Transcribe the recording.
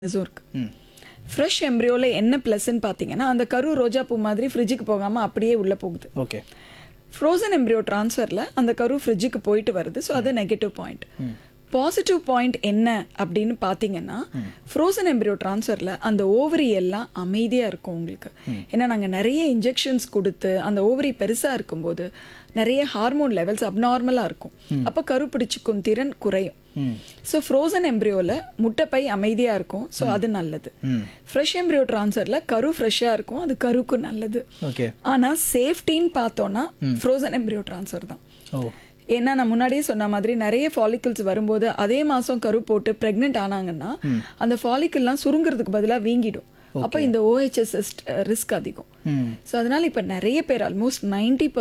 இதுவும் இருக்கு ஃப்ரெஷ் எம்ப்ரியோவில் என்ன ப்ளஸ்ன்னு பார்த்தீங்கன்னா அந்த கரு ரோஜா பூ மாதிரி ஃப்ரிட்ஜுக்கு போகாமல் அப்படியே உள்ளே போகுது ஓகே ஃப்ரோசன் எம்ப்ரியோ ட்ரான்ஸ்ஃபரில் அந்த கரு ஃப்ரிட்ஜுக்கு போயிட்டு வருது ஸோ அது நெகட்டிவ் பாயிண்ட் பாசிட்டிவ் பாயிண்ட் என்ன அப்படின்னு பார்த்தீங்கன்னா ஃப்ரோசன் எம்ப்ரியோ ட்ரான்ஸ்ஃபரில் அந்த ஓவரி எல்லாம் அமைதியாக இருக்கும் உங்களுக்கு ஏன்னா நாங்கள் நிறைய இன்ஜெக்ஷன்ஸ் கொடுத்து அந்த ஓவரி பெருசாக இருக்கும்போது நிறைய ஹார்மோன் லெவல்ஸ் அப்நார்மலாக இருக்கும் அப்போ கரு பிடிச்சிக்கும் திறன் குறையும் ஸோ ஃப்ரோசன் எம்ப்ரியோவில் முட்டைப்பை அமைதியாக இருக்கும் ஸோ அது நல்லது ஃப்ரெஷ் எம்ப்ரியோ ட்ரான்ஸ்ஃபரில் கரு ஃப்ரெஷ்ஷாக இருக்கும் அது கருக்கு நல்லது ஓகே ஆனால் சேஃப்டின்னு பார்த்தோன்னா ஃப்ரோசன் எம்ப்ரியோ ட்ரான்ஸ்ஃபர் தான் ஓ ஏன்னா நான் முன்னாடியே சொன்ன மாதிரி நிறைய ஃபாலிக்கிள்ஸ் வரும்போது அதே மாதம் கரு போட்டு ப்ரெக்னென்ட் ஆனாங்கன்னா அந்த ஃபாலிக்கிள்லாம் சுருங்குறதுக்கு பதிலாக வீங்கிடும் அப்போ இந்த ஓஹெச்எஸ் ரிஸ்க் அதிகம் ம் ஸோ அதனால இப்போ நிறைய பேர் ஆல்மோஸ்ட் நைன்டி